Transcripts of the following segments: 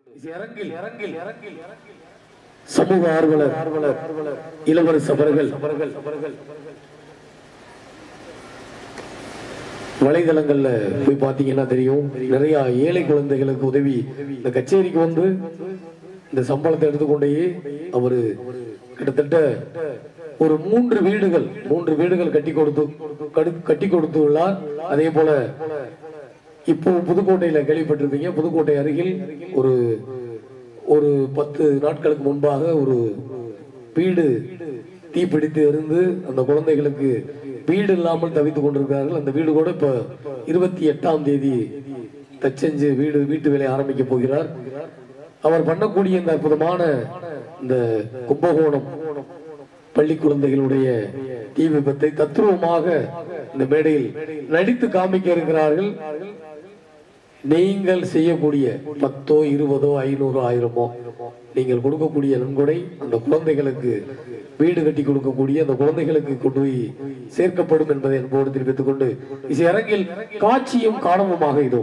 இறங்கில் இறங்கில் இறங்கில் சமூக ஆர்வலர் ஆர்வலர் இளவரசு அவர்கள் அவர்கள் அவர்கள் வலைதளங்கள்ல போய் பாத்தீங்கன்னா தெரியும் நிறைய ஏழை குழந்தைகளுக்கு உதவி இந்த கச்சேரிக்கு வந்து இந்த சம்பளத்தை எடுத்துக்கொண்டே அவரு கிட்டத்தட்ட ஒரு மூன்று வீடுகள் மூன்று வீடுகள் கட்டி கொடுத்து கடு- கட்டி கொடுத்து உள்ளார் அதே போல இப்போ புதுக்கோட்டையில கேள்விப்பட்டிருப்பீங்க புதுக்கோட்டை அருகில் ஒரு ஒரு பத்து நாட்களுக்கு முன்பாக ஒரு வீடு தீப்பிடித்து எரிந்து அந்த குழந்தைகளுக்கு வீடு இல்லாமல் தவித்துக் கொண்டிருக்கிறார்கள் அந்த வீடு கூட இப்ப இருபத்தி எட்டாம் தேதி தச்செஞ்சு வீடு வீட்டு வேலை ஆரம்பிக்க போகிறார் அவர் பண்ணக்கூடிய இந்த அற்புதமான இந்த கும்பகோணம் பள்ளி குழந்தைகளுடைய தீ விபத்தை தத்ரூபமாக இந்த மேடையில் நடித்து காமிக்க இருக்கிறார்கள் நீங்கள் செய்யக்கூடிய பத்தோ இருபதோ ஐநூறோ ஆயிரமோ நீங்கள் கொடுக்கக்கூடிய நன்கொடை அந்த குழந்தைகளுக்கு வீடு கட்டி கொடுக்கக்கூடிய அந்த குழந்தைகளுக்கு கொண்டு போய் சேர்க்கப்படும் என்பதை என்போடு தெரிவித்துக் கொண்டு இசை அரங்கில் காட்சியும் காணவுமாக இதோ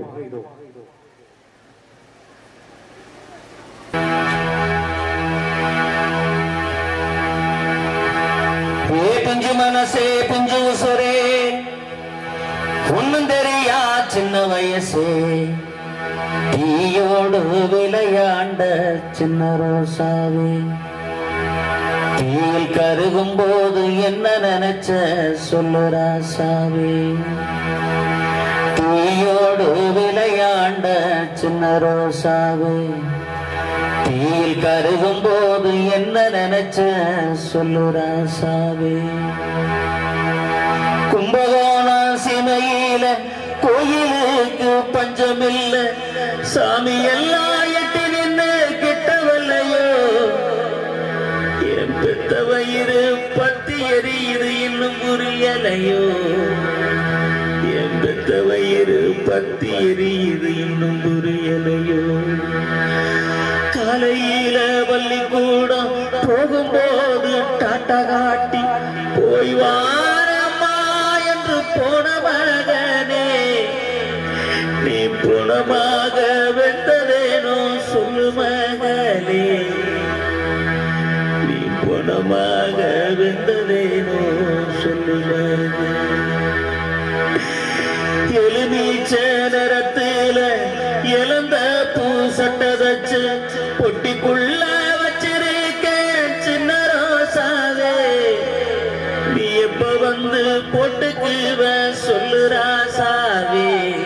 ஏ பிஞ்சு மனசே பிஞ்சு உசுரே ஒண்ணும் தெரியா சின்ன வயசு தீயோடு விளையாண்ட சின்ன ரோசாவே தீயில் கருகும் போது என்ன நினைச்ச சொல்லு ராசாவே தீயோடு விளையாண்ட சின்ன ரோசாவே தீயில் கருகும் போது என்ன நினைச்ச சொல்லு ராசாவே கும்பகோணம் சிமையில கோயிலுக்கு பஞ்சமில்ல சாமி எல்லாம் எட்டி நின்று கிட்டவல்லையோ என் பெத்த வயிறு பத்தி எரியுது இன்னும் புரியலையோ என் பெத்த வயிறு பத்தி எரியுது இன்னும் புரியலையோ காலையில பள்ளிக்கூடம் போகும்போது டாட்டா காட்டி போய் வாரம்மா என்று போன மகனே நீ புணமாக வெந்ததேனோ சொல்லு மகனே நீ புணமாக வெந்ததேனோ சொல்லு மகனே எலுமீச்ச நிறத்துல இழந்த பூ சட்டை வச்சு பொட்டிக்குள்ள வச்சிருக்க சின்ன ரோசாவே நீ எப்ப வந்து போட்டுக்குவ சொல்லு ராசாவே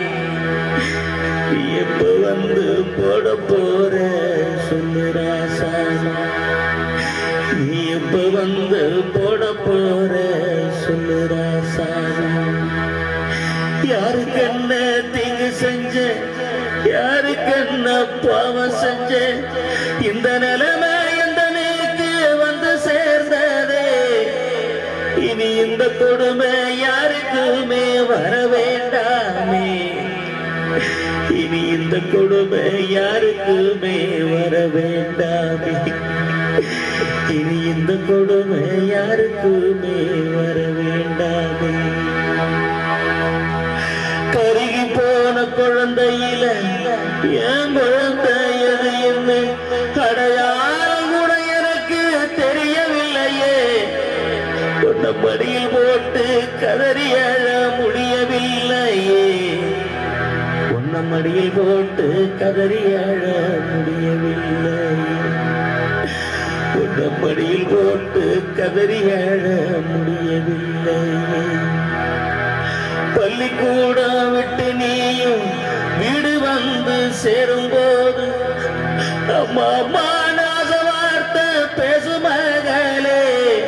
நீ எப்ப வந்து போட போற சொல்லு ராசாவே நீ எப்ப வந்து போட போற சொல்லு ராசாவே யாருக்கு என்ன தீங்கு செஞ்ச யாருக்கு என்ன பாவம் செஞ்ச இந்த நிலைமை எந்த நீக்கு வந்து சேர்ந்ததே இனி இந்த கொடுமை யாருக்குமே வர வேண்டாமே இனி இந்த கொடுமை யாருக்குமே வர வேண்டாமே இனி இந்த கொடுமை யாருக்குமே வர வேண்டாமே கருகி போன குழந்தையில என் குழந்தை எது என்ன அடையாளம் கூட எனக்கு தெரியவில்லையே கொண்ட மடியில் போட்டு கதறி அழ முடியவில்லையே உன்ன மடியில் போட்டு கதறி அழ முடியவில்லையே உன்ன மடியில் போட்டு கதறி அழ முடியவில்லையே பள்ளிக்கூடம் விட்டு நீயும் வீடு வந்து சேரும் போது அம்மா அம்மா நாச வார்த்தை பேசு மகளே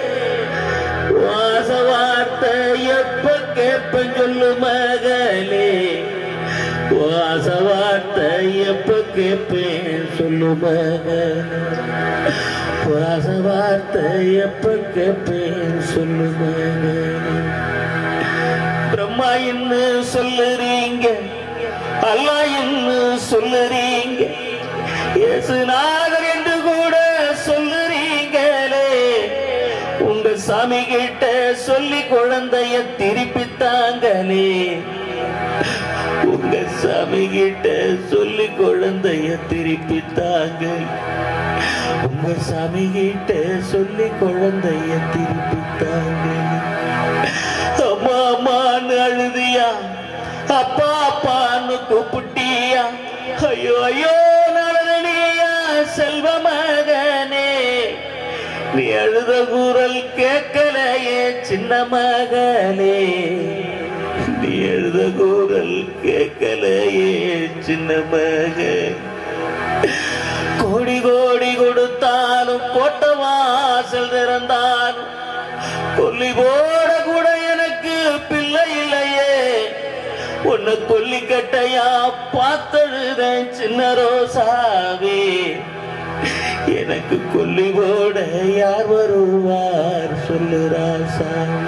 வாச வார்த்தை எப்ப கேப்பன் சொல்லு மகளே வாச வார்த்தை எப்ப கேப்பேன் சொல்லு மகளே வாச வார்த்தை எப்ப கேப்பேன் சொல்லு மகளே பிரம்மா என்று சொல்லுறீங்க அல்லா என்று சொல்லுறீங்க இயேசுநாதர் என்று கூட சொல்லுறீங்களே உங்க சாமி கிட்ட சொல்லி குழந்தைய திருப்பி தாங்களே உங்க சாமி கிட்ட சொல்லி குழந்தைய திருப்பி தாங்க உங்க சாமி கிட்ட சொல்லி குழந்தைய திருப்பி தாங்க அம்மா அம்மான்னு அழுதியா அப்பா அப்பான்னு கூப்பிட்டியா ஐயோ ஐயோ நலனியா செல்வ மகனே நீ அழுத குரல் கேட்கலையே சின்ன மகனே நீ எழுத குரல் கேட்கலையே சின்ன மகன் கோடி கோடி கொடுத்தாலும் கோட்ட வாசல் திறந்தாலும் கொல்லி போட கூட எனக்கு பிள்ளை இல்லையே உன்னை கொல்லி கட்டையா பார்த்தழுத சின்ன ரோசாவே எனக்கு கொல்லி போட யார் வருவார் சொல்லு ராசாமி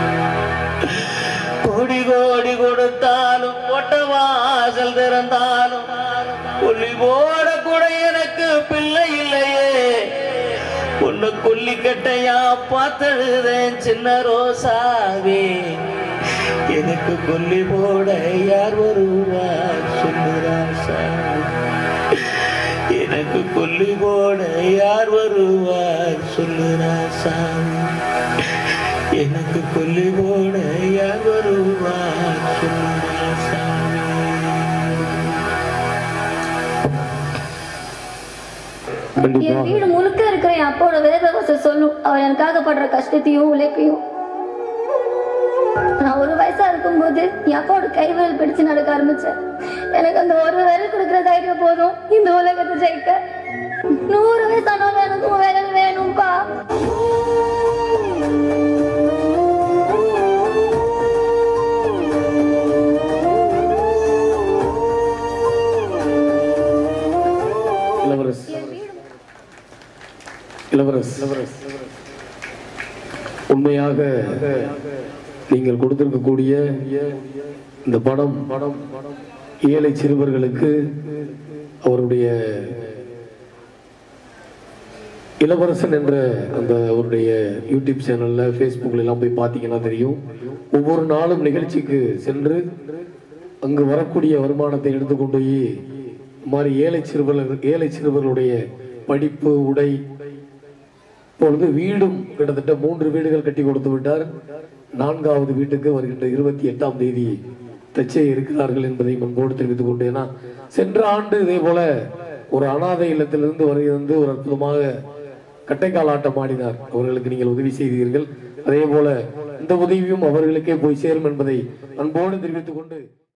கோடி கோடி கொடுத்தாலும் போட்ட வாசல் திறந்தாலும் கொல்லி போட கூட எனக்கு பிள்ளை இல்லையே உன்னை கொல்லி கட்டையா பார்த்தழுதேன் சின்ன ரோசாவே எனக்கு கொல்லி போட யார் வருவார் சொல்லு ராசாமி எனக்கு கொல்லி போட யார் வருவார் சொல்லு ராசாமி எனக்கு கொல்லி போட யார் வருவார் சொல்லு ராசாமி கண்டிப்பா என் வீடு முழுக்க இருக்கிற என் அப்பாவோட வேதவச சொல்லும் அவர் எனக்காக படுற கஷ்டத்தையும் உழைப்பையும் நான் ஒரு வயசா இருக்கும்போது என் அப்பாவோட கைவிரல் பிடிச்சு நடக்க ஆரம்பிச்சேன் எனக்கு அந்த ஒரு விரல் கொடுக்குற தைரியம் போதும் இந்த உலகத்தை ஜெயிக்க நூறு வயசானாலும் எனக்கு உன் விரல் வேணும்பா இளவரஸ் இளவரஸ் இளவரஸ் உண்மையாக நீங்கள் கொடுத்திருக்கக்கூடிய இந்த படம் படம் ஏழை சிறுவர்களுக்கு அவருடைய இளவரசன் என்ற அந்த அவருடைய யூடியூப் சேனல்ல ஃபேஸ்புக்ல எல்லாம் போய் பார்த்தீங்கன்னா தெரியும் ஒவ்வொரு நாளும் நிகழ்ச்சிக்கு சென்று அங்கு வரக்கூடிய வருமானத்தை எடுத்துக்கொண்டு போய் இந்த மாதிரி ஏழை சிறுவர்கள் ஏழை சிறுவர்களுடைய படிப்பு உடை இப்பொழுது வீடும் கிட்டத்தட்ட மூன்று வீடுகள் கட்டி கொடுத்து விட்டார் நான்காவது வீட்டுக்கு வருகின்ற இருபத்தி எட்டாம் தேதி தச்சே இருக்கிறார்கள் என்பதை முன்போடு தெரிவித்துக் கொண்டு ஏன்னா சென்ற ஆண்டு இதே போல ஒரு அனாதை இல்லத்திலிருந்து வருகிறது ஒரு அற்புதமாக கட்டைக்கால் ஆட்டம் ஆடினார் அவர்களுக்கு நீங்கள் உதவி செய்தீர்கள் அதே போல இந்த உதவியும் அவர்களுக்கே போய் சேரும் என்பதை அன்போடு தெரிவித்துக் கொண்டு